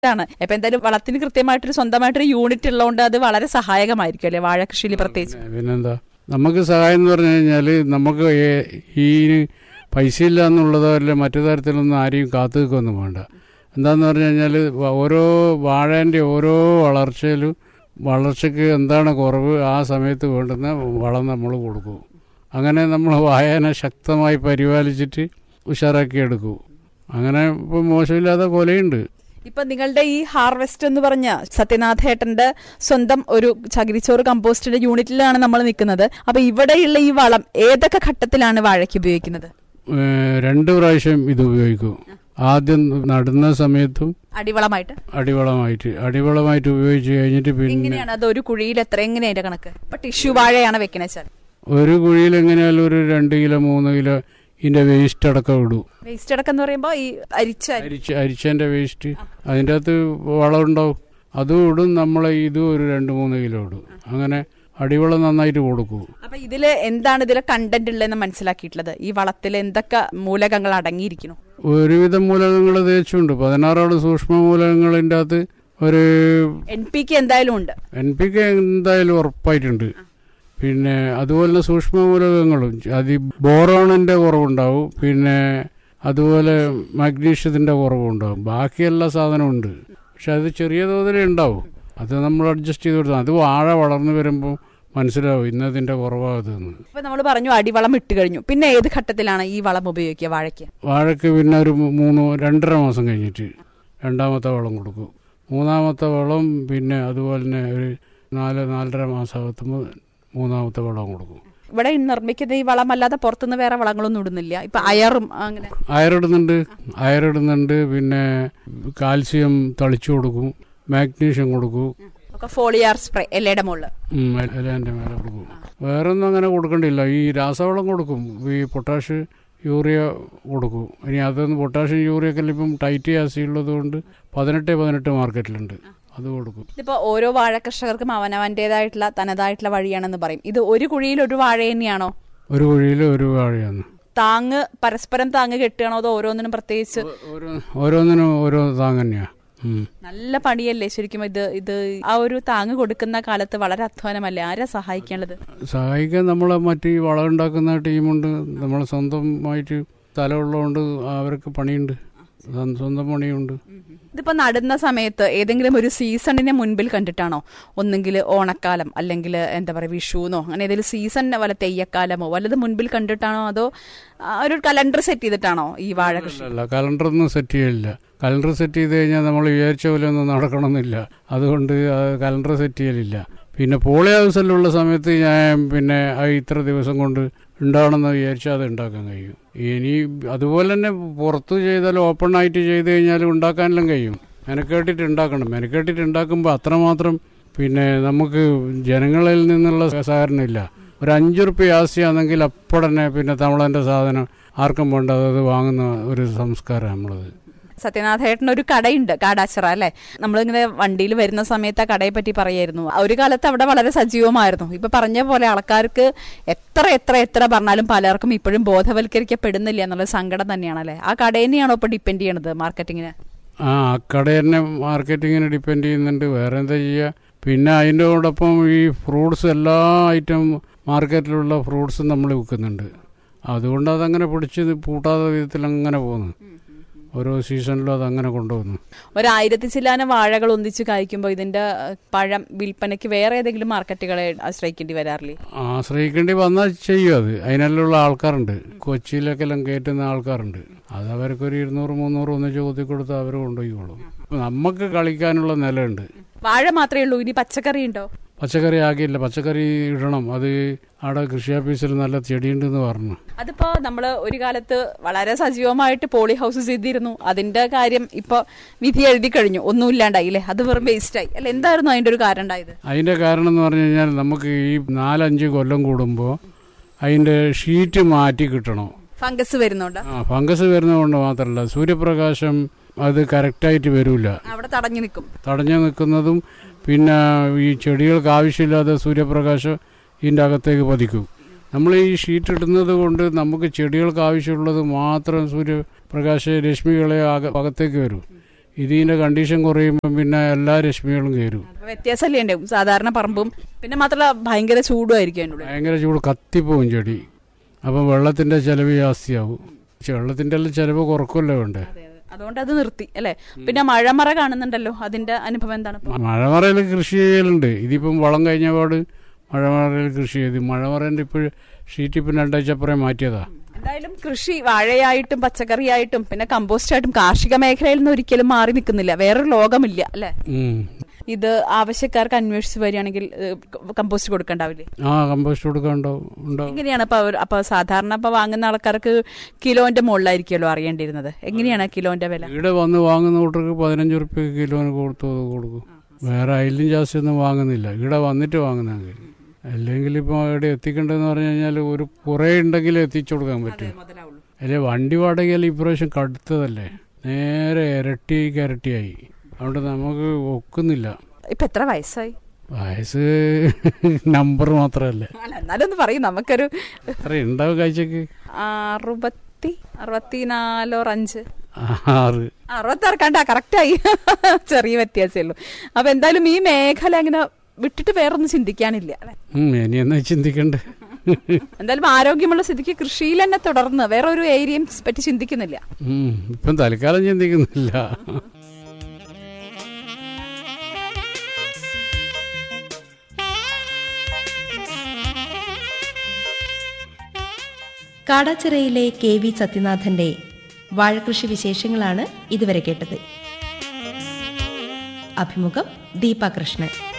ാണ് അപ്പൊ എന്തായാലും വളത്തിന് കൃത്യമായിട്ടൊരു സ്വന്തമായിട്ടൊരു യൂണിറ്റ് ഉള്ളതുകൊണ്ട് അത് വളരെ സഹായകമായിരിക്കും അല്ലെ വാഴ കൃഷിയിൽ പ്രത്യേകിച്ച് പിന്നെ- പിന്നെന്താ നമുക്ക് സഹായം എന്ന് പറഞ്ഞു കഴിഞ്ഞാൽ നമുക്ക് ഏ- ഈ പൈസ ഇല്ല എന്നുള്ളതോ അല്ല മറ്റു തരത്തിലൊന്നും ആരെയും കാത്തു നിൽക്കൊന്നും വേണ്ട എന്താന്ന് പറഞ്ഞു കഴിഞ്ഞാൽ ഓരോ വാഴേൻ്റെ ഓരോ വളർച്ചയിലും വളർച്ചയ്ക്ക് എന്താണ് കുറവ് ആ സമയത്ത് വേണ്ടുന്ന വളം നമ്മൾ കൊടുക്കും അങ്ങനെ നമ്മൾ വായന ശക്തമായി പരിപാലിച്ചിട്ട് ഉഷാറാക്കി എടുക്കും അങ്ങനെ ഇപ്പം മോശമില്ലാത്ത കൊലയുണ്ട് ഇപ്പൊ നിങ്ങളുടെ ഈ ഹാർവെസ്റ്റ് എന്ന് പറഞ്ഞ സത്യനാഥ ഏട്ടന്റെ സ്വന്തം ഒരു ചകിരിച്ചോറ് കമ്പോസ്റ്റിന്റെ യൂണിറ്റിലാണ് നമ്മൾ നിൽക്കുന്നത് അപ്പൊ ഇവിടെയുള്ള ഈ വളം ഏതൊക്കെ ഘട്ടത്തിലാണ് വാഴയ്ക്ക് ഉപയോഗിക്കുന്നത് ഏഹ് രണ്ട് പ്രാവശ്യം ഇത് ഉപയോഗിക്കും ആദ്യം നടുന്ന സമയത്തും അടിവളമായിട്ട് അടിവളമായിട്ട് അടിവളമായിട്ട് ഉപയോഗിച്ച് കഴിഞ്ഞിട്ട് പിന്നെ എങ്ങനെയാണ് അത് ഒരു കുഴിയിൽ എത്ര എങ്ങനെയാ അതിന്റെ കണക്ക് ഇപ്പൊ ടിഷ്യൂ വാഴയാണ് വെക്കണ വെച്ചാൽ ഒരു കുഴിയിൽ എങ്ങനെയാലും ഒരു രണ്ട് കിലോ മൂന്ന് കിലോ ഇതിന്റെ വേസ്റ്റ് അടക്കം ഇടും വേസ്റ്റ് അടക്കം എന്ന് പറയുമ്പോ ഈ അരിച്ച അരി അരിച്ച അരിച്ചതിന്റെ വേസ്റ്റ് അതിൻ്റെ അകത്ത് വളം ഉണ്ടാവും അതും ഇടും നമ്മളെ ഇതും ഒരു രണ്ട് മൂന്ന് കിലോ ഇടും അങ്ങനെ അടിവളം നന്നായിട്ട് കൊടുക്കും അപ്പൊ ഇതില് എന്താണ് ഇതിലെ കണ്ടന്റ് ഉള്ളതെന്ന് മനസ്സിലാക്കിയിട്ടുള്ളത് ഈ വളത്തിൽ എന്തൊക്കെ മൂലകങ്ങൾ അടങ്ങിയിരിക്കുന്നു ഒരുവിധം മൂലകങ്ങൾ തേച്ചുണ്ട് പതിനാറോളം സൂക്ഷ്മ മൂലകങ്ങളിൻ്റെ അകത്ത് ഒരു എൻ പി ക്ക് എന്തായാലും ഉണ്ട് എൻ പി കെ എന്തായാലും ഉറപ്പായിട്ടുണ്ട് പിന്നെ അതുപോലെ തന്നെ സൂക്ഷ്മ മൂലകങ്ങളും അത് ബോറോണിന്റെ കുറവുണ്ടാവും പിന്നെ അതുപോലെ മഗ്നീഷ്യത്തിന്റെ കുറവുണ്ടാവും ബാക്കി എല്ലാ സാധനവും ഉണ്ട് പക്ഷെ അത് ചെറിയ തോതിലേ ഉണ്ടാവും അത് നമ്മൾ അഡ്ജസ്റ്റ് ചെയ്ത് കൊടുത്താൽ അത് വാഴ വളർന്നു വരുമ്പോൾ മനസ്സിലാവും ഇന്നതിന്റെ കുറവാകുന്നതെന്ന് ഇപ്പൊ നമ്മൾ പറഞ്ഞു അടിവളം ഇട്ട് കഴിഞ്ഞു പിന്നെ ഏത് ഘട്ടത്തിലാണ് ഈ വളം ഉപയോഗിക്കുക വാഴയ്ക്ക് വാഴയ്ക്ക് പിന്നെ ഒരു മൂ- മൂന്ന് രണ്ടര മാസം കഴിഞ്ഞിട്ട് രണ്ടാമത്തെ വളം കൊടുക്കും മൂന്നാമത്തെ വളം പിന്നെ അതുപോലെ തന്നെ ഒരു നാല് നാലര മാസമാകുമ്പോൾ മൂന്നാമത്തെ വളം കൊടുക്കും ഇവിടെ നിർമ്മിക്കുന്ന ഈ വളം അല്ലാതെ പുറത്തുനിന്ന് വേറെ വളങ്ങളൊന്നും ഇടുന്നില്ല ഇപ്പൊ അയറും അങ്ങനെ അയറിടുന്നുണ്ട് അയറിടുന്നുണ്ട് പിന്നെ കാൽസ്യം തളിച്ചു കൊടുക്കും മാഗ്നീഷ്യം കൊടുക്കും ഒക്കെ ഫോളിയാർ സ്പ്രേ എല്ലയുടെ മുകളിൽ ഉം, എല- എലേൻ്റെ മേലെ കൊടുക്കും വേറെ ഒന്നും അങ്ങനെ കൊടുക്കണ്ടില്ല ഈ രാസവളം കൊടുക്കും ഈ പൊട്ടാഷ് യൂറിയ കൊടുക്കും ഇനി അതൊന്നും പൊട്ടാഷ്യം യൂറിയ ഒക്കെ ഇപ്പം ടൈറ്റ് ആസി ഉള്ളത് കൊണ്ട് പതിനെട്ട് പതിനെട്ട് മാർക്കറ്റിലുണ്ട് അത് കൊടുക്കും ഇതിപ്പോ ഓരോ വാഴ കർഷകർക്കും അവനവന്റേതായിട്ടുള്ള തനതായിട്ടുള്ള വഴിയാണെന്ന് പറയും ഇത് ഒരു കുഴിയിൽ ഒരു വാഴ തന്നെയാണോ ഒരു കുഴിയിൽ ഒരു വാഴയാണ് താങ്ങ് പരസ്പരം താങ്ങ് കെട്ടുകയാണോ അതോ ഓരോന്നിനും പ്രത്യേകിച്ച് ഓരോ ഓരോന്നിനും ഓരോ താങ് തന്നെയാണ് നല്ല പണിയല്ലേ ശരിക്കും ഇത് ഇത് ആ ഒരു താങ്ങ് കൊടുക്കുന്ന കാലത്ത് വളരെ അധ്വാനമല്ലേ ആരാ സഹായിക്കേണ്ടത് സഹായിക്കാൻ നമ്മളെ മറ്റ് ഈ വളം ഉണ്ടാക്കുന്ന ടീമുണ്ട് നമ്മളെ സ്വന്തമായിട്ട് സ്ഥലമുള്ളതുകൊണ്ട് അവർക്ക് പണിയുണ്ട് സ്വ- സ്വന്തം പണിയുണ്ട് ഇതിപ്പോ നടുന്ന സമയത്ത് ഏതെങ്കിലും ഒരു സീസണിനെ മുൻപിൽ കണ്ടിട്ടാണോ ഒന്നെങ്കിൽ ഓണക്കാലം അല്ലെങ്കിൽ എന്താ പറയുക വിഷുന്നോ അങ്ങനെ ഏതെങ്കിലും സീസൺ വല്ല തെയ്യക്കാലമോ വല്ലത് മുൻപിൽ കണ്ടിട്ടാണോ അതോ ആ, ഒരു കലണ്ടർ സെറ്റ് ചെയ്തിട്ടാണോ ഈ വാഴ കൃഷി അല്ല കലണ്ടറൊന്നും സെറ്റ് ചെയ്യില്ല കലണ്ടർ സെറ്റ് ചെയ്ത് കഴിഞ്ഞാൽ നമ്മൾ വിചാരിച്ച പോലെ ഒന്നും നടക്കണമെന്നില്ല അതുകൊണ്ട് കലണ്ടർ സെറ്റ് ചെയ്യലില്ല പിന്നെ പോളി ഹൗസിലുള്ള സമയത്ത് ഞാൻ പിന്നെ ആ ഇത്ര ദിവസം കൊണ്ട് ഉണ്ടാവണമെന്ന് വിചാരിച്ചാൽ അത് ഉണ്ടാക്കാൻ കഴിയും ഇനി അതുപോലെ തന്നെ പുറത്ത് ചെയ്താൽ ഓപ്പൺ ആയിട്ട് ചെയ്ത് കഴിഞ്ഞാൽ ഉണ്ടാക്കാനെല്ലാം കഴിയും മെനക്കേട്ടിട്ട് ഉണ്ടാക്കണം മെനക്കേട്ടിട്ട് ഉണ്ടാക്കുമ്പോൾ അത്രമാത്രം പിന്നെ നമുക്ക് ജനങ്ങളിൽ നിന്നുള്ള സഹകരണം ഇല്ല ഒരു അഞ്ചു റുപ്യ ആസ്തിയാണെങ്കിൽ അപ്പോഴന്നെ പിന്നെ തമിഴൻ്റെ സാധനം ആർക്കും വേണ്ട അത് വാങ്ങുന്ന ഒരു സംസ്കാരം നമ്മളത് സത്യനാഥേട്ടൻ ഒരു കടയുണ്ട് കാടാച്ചിറ അല്ലെ നമ്മളിങ്ങനെ വണ്ടിയിൽ വരുന്ന സമയത്ത് ആ കടയെ പറ്റി പറയായിരുന്നു ഒരു കാലത്ത് അവിടെ വളരെ സജീവമായിരുന്നു ഇപ്പൊ പറഞ്ഞ പോലെ ആൾക്കാർക്ക് എത്ര എത്ര എത്ര പറഞ്ഞാലും പലർക്കും ഇപ്പോഴും ബോധവൽക്കരിക്കപ്പെടുന്നില്ല എന്നുള്ള സങ്കടം തന്നെയാണ് അല്ലെ ആ കട തന്നെയാണോ ഇപ്പൊ ഡിപ്പെൻഡ് ചെയ്യണത് മാർക്കറ്റിങ്ങിന് ആ ആ കട തന്നെ മാർക്കറ്റിങ്ങിന് ഡിപ്പെൻഡ് ചെയ്യുന്നുണ്ട് വേറെ എന്താ ചെയ്യുക പിന്നെ അതിൻ്റെയോടൊപ്പം ഈ ഫ്രൂട്ട്സ് എല്ലാ ഐറ്റം മാർക്കറ്റിലുള്ള ഫ്രൂട്ട്സും നമ്മൾ വിൽക്കുന്നുണ്ട് അതുകൊണ്ട് അതങ്ങനെ പിടിച്ച് പൂട്ടാത്ത വിധത്തിൽ അങ്ങനെ പോകുന്നു ഓരോ സീസണിലും അതങ്ങനെ കൊണ്ടുപോകുന്നു ഒരായിരത്തി ചില്ലാനം വാഴകൾ ഒന്നിച്ച് കായ്ക്കുമ്പോൾ ഇതിന്റെ ഏഹ്, പഴം വിൽപ്പനയ്ക്ക് വേറെ ഏതെങ്കിലും മാർക്കറ്റുകളെ ആശ്രയിക്കേണ്ടി വരാറില്ലേ ആശ്രയിക്കേണ്ടി വന്നാൽ ചെയ്യും അത് അതിനെല്ലാം ആൾക്കാരുണ്ട് കൊച്ചിയിലൊക്കെ എല്ലാം കയറ്റുന്ന ആൾക്കാരുണ്ട് അത് അവർക്കൊരു ഇരുന്നൂറ് മുന്നൂറ് ഒന്നിച്ച് കൊത്തി കൊടുത്ത് അവർ കൊണ്ടുപോയിക്കോളും നമുക്ക് കളിക്കാനുള്ള നിലയുണ്ട് വാഴ മാത്രമേ ഉള്ളൂ ഇനി പച്ചക്കറി ഉണ്ടോ പച്ചക്കറി ആക്കിയില്ല പച്ചക്കറി ഇടണം അത് അവിടെ കൃഷി ഓഫീസിൽ നല്ല ചെടിയുണ്ടെന്ന് പറഞ്ഞു അതിപ്പോ നമ്മള് ഒരു കാലത്ത് വളരെ സജീവമായിട്ട് പോളി ഹൗസ് ചെയ്തിരുന്നു അതിന്റെ കാര്യം ഇപ്പൊ വിധി എഴുതി കഴിഞ്ഞു ഒന്നും ഇല്ലാണ്ടായി അല്ലേ അത് വെറും വേസ്റ്റ് ആയി അല്ല എന്തായിരുന്നു അതിന്റെ ഒരു കാരണം ഉണ്ടായത് അതിൻ്റെ കാരണം എന്ന് പറഞ്ഞു കഴിഞ്ഞാൽ നമുക്ക് ഈ നാലഞ്ച് കൊല്ലം കൂടുമ്പോൾ അതിൻ്റെ ഷീറ്റ് മാറ്റി കിട്ടണം ഫംഗസ് വരുന്നുണ്ട് ആ ഫംഗസ് വരുന്നതുകൊണ്ട് മാത്രമല്ല സൂര്യപ്രകാശം അത് കറക്റ്റായിട്ട് വരില്ല അവിടെ തടഞ്ഞു നിൽക്കും തടഞ്ഞു നിൽക്കുന്നതും പിന്നെ ഈ ചെടികൾക്ക് ആവശ്യമില്ലാതെ സൂര്യപ്രകാശം ഇതിൻ്റെ അകത്തേക്ക് പതിക്കും നമ്മൾ ഈ ഷീറ്റ് ഇടുന്നത് കൊണ്ട് നമുക്ക് ചെടികൾക്ക് ആവശ്യമുള്ളത് മാത്രം സൂര്യപ്രകാശ രശ്മികളെ അക- അകത്തേക്ക് വരും ഇതിൻ്റെ കണ്ടീഷൻ കുറയുമ്പോൾ പിന്നെ എല്ലാ രശ്മികളും കയറും അപ്പൊ വ്യത്യാസമല്ലേ ഉണ്ട് സാധാരണ പറമ്പും പിന്നെ മാത്രമല്ല ഭയങ്കര ചൂടും ആയിരിക്കും അതിൻ്റെ ഉള്ളിൽ ഭയങ്കര ചൂട് കത്തിപ്പോവും ചെടി അപ്പം വെള്ളത്തിൻ്റെ ചിലവ് ജാസ്തിയാവും പക്ഷെ വെള്ളത്തിൻ്റെ എല്ലാം ചിലവ് കുറക്കുമല്ലോ വേണ്ടേ അതെ, അതെ. അതുകൊണ്ട് അത് നിർത്തി അല്ലേ പിന്നെ മഴമറ കാണുന്നുണ്ടല്ലോ അതിന്റെ അനുഭവം എന്താണ് ഇപ്പൊ? മഴമറയിൽ കൃഷി ചെയ്യലുണ്ട് ഇതിപ്പം വളം കഴിഞ്ഞ പാട് മഴമറയിൽ കൃഷി ചെയ്ത് മഴമറേൻ്റെ ഇപ്പോൾ ഷീറ്റ് ഇപ്പം രണ്ടാഴ്ച അപ്പുറം മാറ്റിയതാ എന്തായാലും കൃഷി വാഴയായിട്ടും പച്ചക്കറിയായിട്ടും പിന്നെ കമ്പോസ്റ്റ് ആയിട്ടും കാർഷിക മേഖലയിൽ നിന്ന് ഒരിക്കലും മാറി നിൽക്കുന്നില്ല വേറൊരു ലോകമില്ല അല്ലെ ഉം. ഇത് ആവശ്യക്കാർക്ക് അന്വേഷിച്ച് വരികയാണെങ്കിൽ ഏഹ്, കമ്പോസ്റ്റ് കൊടുക്കണ്ടാവില്ലേ ആ കമ്പോസ്റ്റ് കൊടുക്കാണ്ടാവും ഉണ്ടാവും എങ്ങനെയാണ് അപ്പൊ അവർ- അപ്പൊ സാധാരണ ഇപ്പൊ വാങ്ങുന്ന ആൾക്കാർക്ക് കിലോന്റെ മുകളിലായിരിക്കുമല്ലോ അറിയേണ്ടിയിരുന്നത് എങ്ങനെയാണ് കിലോന്റെ വില ഇവിടെ വന്ന് വാങ്ങുന്ന കൂട്ടർക്ക് പതിനഞ്ച് റുപ്യ കിലോന് കൊടുത്തു അത് കൊടുക്കും വേറെ അതിലും ജാസ്തി ഒന്നും വാങ്ങുന്നില്ല ഇവിടെ വന്നിട്ട് വാങ്ങുന്നെങ്കിൽ അല്ലെങ്കിൽ ഇപ്പോൾ ഇവിടെ എത്തിക്കേണ്ടതെന്ന് പറഞ്ഞു കഴിഞ്ഞാൽ ഒരു കുറേ ഉണ്ടെങ്കിൽ എത്തിച്ചു കൊടുക്കാൻ പറ്റും അല്ലെ വണ്ടി വാടകയിൽ ഇപ്രാവശ്യം കടുത്തതല്ലേ നേരെ ഇരട്ടിക്ക് ഇരട്ടിയായി അതുകൊണ്ട് നമുക്ക് ഒക്കുന്നില്ല ഇപ്പൊ എത്ര വയസ്സായി വയസ്സ് നമ്പർ മാത്രമല്ലേ അല്ല എന്നാലും ഒന്ന് പറയും നമുക്കൊരു എത്ര ഉണ്ടാവും കാഴ്ചക്ക് അറുപത്തി അറുപത്തിനാലോ അഞ്ച് ആറ് അറുപത്താറ് കണ്ടാ കറക്റ്റായി ചെറിയ വ്യത്യാസമേ ഉള്ളൂ അപ്പൊ എന്തായാലും ഈ മേഖല അങ്ങനെ വിട്ടിട്ട് വേറൊന്നും ചിന്തിക്കാനില്ല അല്ലെ ഉം, ഇനി എന്നാ ചിന്തിക്കണ്ടേ എന്തായാലും ആരോഗ്യമുള്ള സ്ഥിതിക്ക് കൃഷിയിൽ തന്നെ തുടർന്ന് വേറെ ഒരു ഏരിയയും പറ്റി ചിന്തിക്കുന്നില്ല ഉം, ഇപ്പം തൽക്കാലം ചിന്തിക്കുന്നില്ല കാടാച്ചിറയിലെ കെ വി സത്യനാഥന്റെ വാഴകൃഷി വിശേഷങ്ങളാണ് ഇതുവരെ കേട്ടത് അഭിമുഖം ദീപ കൃഷ്ണൻ